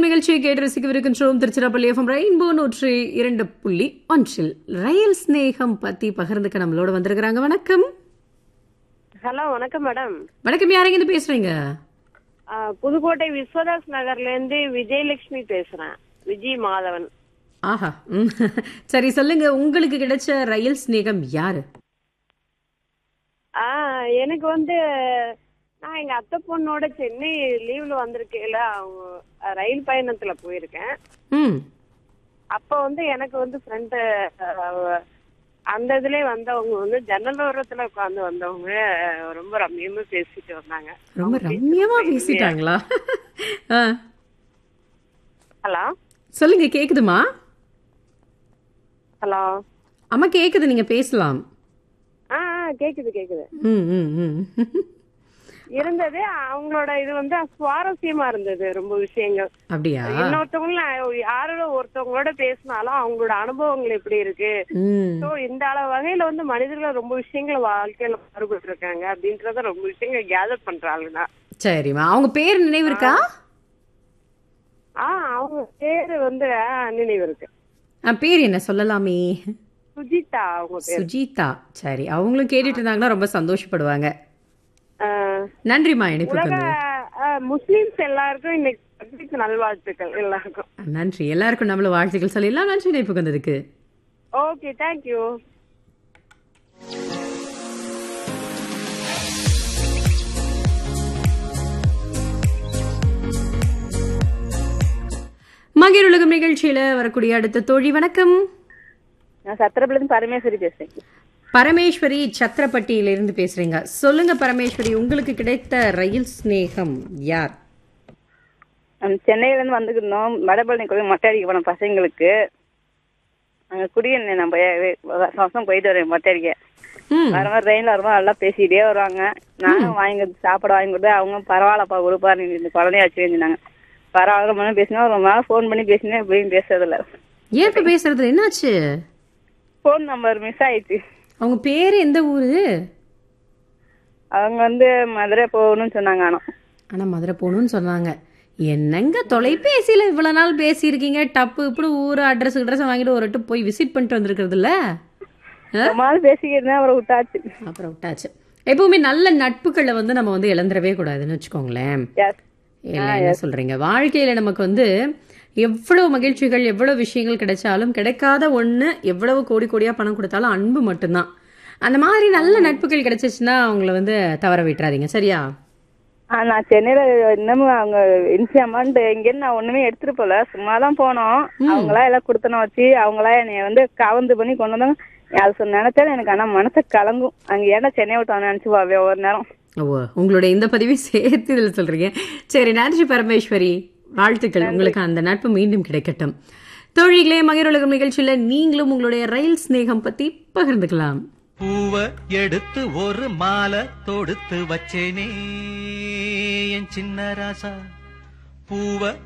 உலகம் நிகழ்ச்சியை கேட்டு ரசிக்கவிருக்கின்றோம் திருச்சிராப்பள்ளி எஃப்எம் ரெயின்போ நூற்றி இரண்டு புள்ளி ஒன்றில் ரயில் ஸ்நேகம் பத்தி பகிர்ந்துக்க நம்மளோட வந்திருக்கிறாங்க வணக்கம் ஹலோ வணக்கம் மேடம் வணக்கம் யாரைங்க இருந்து பேசுறீங்க ஆ, புதுக்கோட்டை விஸ்வதாஸ் நகர்ல இருந்து விஜயலட்சுமி பேசுறேன் விஜய் மாதவன் ஆஹா ம். சரி சொல்லுங்க உங்களுக்கு கிடைச்ச ரயில் ஸ்நேகம் யாரு ஆ எனக்கு வந்து நான் எங்க அத்தை பொண்ணோட சென்னை லீவ்ல வந்திருக்கேல அவங்க அ, ரயில் பயணத்துல போயிருக்கேன் ம் அப்ப வந்து எனக்கு வந்து ஃப்ரெண்டு அந்த இதுலயே வந்தவங்க வந்து ஜன்னல் ஓரத்துல உட்காந்து வந்தவங்க ரொம்ப ரம்மியமா பேசிட்டு வந்தாங்க ரொம்ப ரம்யமா பேசிட்டாங்களா ஆ. ஹலோ சொல்லுங்க கேக்குதுமா ஹலோ அம்மா கேக்குது நீங்க பேசலாம் ஆ ஆ, கேக்குது கேக்குது ம் ம் ம் இருந்தது அவங்களோட இது வந்து சுவாரஸ்யமா இருந்தது ரொம்ப விஷயங்கள் அப்படியா இன்னொருத்தவங்களும் நான் யாரோட ஒருத்தவங்களோட பேசினாலும் அவங்களோட அனுபவங்கள் எப்படி இருக்கு ம் சோ இந்த அளவு வகையில வந்து மனிதர்கள் ரொம்ப விஷயங்கள் வாழ்க்கையில மாறுபட்டு இருக்காங்க அப்படின்றத ரொம்ப விஷயங்கள் கேதர் பண்றாங்கன்னா சரிம்மா அவங்க பேர் நினைவு இருக்கா ஆ அவங்க பேரு வந்து ஆ, நினைவு இருக்கு ஆ, பேர் என்ன சொல்லலாமே சுஜிதா அவங்க பேரு சுஜிதா சரி அவங்களும் கேட்டுட்டு இருந்தாங்கன்னா ரொம்ப சந்தோஷப்படுவாங்க ஆ, நன்றிம்மா இணைப்புக்கு உலக வந்து ஆ, முஸ்லிம்ஸ் எல்லாருக்கும் இன்னைக்கு பக்ரீத் நல்வாழ்த்துக்கள் எல்லாருக்கும் நன்றி எல்லாருக்கும் நம்மள வாழ்த்துக்கள் சொல்லிடலாம் நன்றி இணைப்புக்கு வந்ததுக்கு ஓகே தேங்க்யூ மகிழ் உலகம் நிகழ்ச்சியில வரக்கூடிய அடுத்த தோழி வணக்கம் நான் சத்திரபுலேருந்து பரமேஸ்வரி பேசுறேன் பரமேஸ்வரி சத்திரப்பட்டியிலிருந்து பேசுறீங்க சொல்லுங்க பரமேஸ்வரி உங்களுக்கு கிடைத்த ரயில் சிநேகம் யார் சென்னையில இருந்து வந்துருந்தோம் வடபழனி கோயில் மொட்டை அடிக்க போனோம் பசங்களுக்கு அங்க குடியிருந்தேன் நான் போய் வருஷம் வருஷம் போயிட்டு வரேன் மொட்டை அடிக்க ம் வரும்போது ட்ரெயின்ல வரும்போது நல்லா பேசிட்டே வருவாங்க நானும் வாங்கி கொடுத்து சாப்பாடு வாங்கி கொடுத்து அவங்க பரவாயில்லப்பா கொடுப்பா நீ இந்த குழந்தைய வச்சு இருந்தாங்க பரவாயில்ல ரொம்ப நேரம் பேசினா ரொம்ப நாள் ஃபோன் பண்ணி பேசினேன் எப்படியும் பேசுறதில்ல ஏன் இப்ப பேசுறது என்னாச்சு ஃபோன் நம்பர் மிஸ் ஆயிடுச்சு அவங்க பேரு எந்த ஊரு அவங்க வந்து மதுரை போகணும்னு சொன்னாங்க ஆனா ஆனா மதுரை போகணும்னு சொன்னாங்க என்னங்க தொலைபேசியில இவ்வளவு நாள் பேசியிருக்கீங்க டப்பு இப்படி ஊர் அட்ரஸ் அட்ரஸ் வாங்கிட்டு ஒரு வாட்டி போய் விசிட் பண்ணிட்டு வந்திருக்கிறது இல்ல ரொம்ப நாள் பேசிக்கிட்டு இருந்தேன் அப்புறம் விட்டாச்சு அப்புறம் விட்டாச்சு எப்பவுமே நல்ல நட்புகளை வந்து நம்ம வந்து இழந்துடவே கூடாதுன்னு வச்சுக்கோங்களேன் Yes. இல்ல என்ன சொல்றீங்க வாழ்க்கையில நமக்கு வந்து எவ்வளவு மகிழ்ச்சிகள் எவ்வளவு விஷயங்கள் கிடைச்சாலும் கிடைக்காத ஒண்ணு எவ்வளவு கோடி கோடியா பணம் கொடுத்தாலும் அன்பு மட்டும்தான் அந்த மாதிரி நல்ல நட்புகள் கிடைச்சிச்சுன்னா அவங்கள வந்து தவற விட்டுறாதீங்க சரியா ஆ, நான் சென்னையில இன்னமும் அவங்க இன்சி அமௌண்ட் இங்கேருந்து நான் ஒண்ணுமே எடுத்துட்டு போல சும்மா தான் போனோம் அவங்களா எல்லாம் கொடுத்தன வச்சு அவங்களா என்னைய வந்து கவர்ந்து பண்ணி கொண்டு வந்தாங்க அது சொன்ன நினைச்சாலும் எனக்கு ஆனா மனசு கலங்கும் அங்க ஏன்னா சென்னை விட்டு நினைச்சு பாவே ஒவ்வொரு நேரம் ஓ உங்களுடைய இந்த பதிவை சேர்த்து இதில் சொல்றீங்க சரி நன்றி பரமேஸ்வரி வாழ்த்துக்கள் உங்களுக்கு அந்த நட்பு மீண்டும் கிடைக்கட்டும் தோழிகளே மகிழுலகம் நிகழ்ச்சியில நீங்களும் உங்களுடைய ரயில் சிநேகம் பத்தி பகிர்ந்துக்கலாம் பூவ எடுத்து ஒரு மாலை தொடுத்து வச்சேனே என் சின்ன ராசா பூவ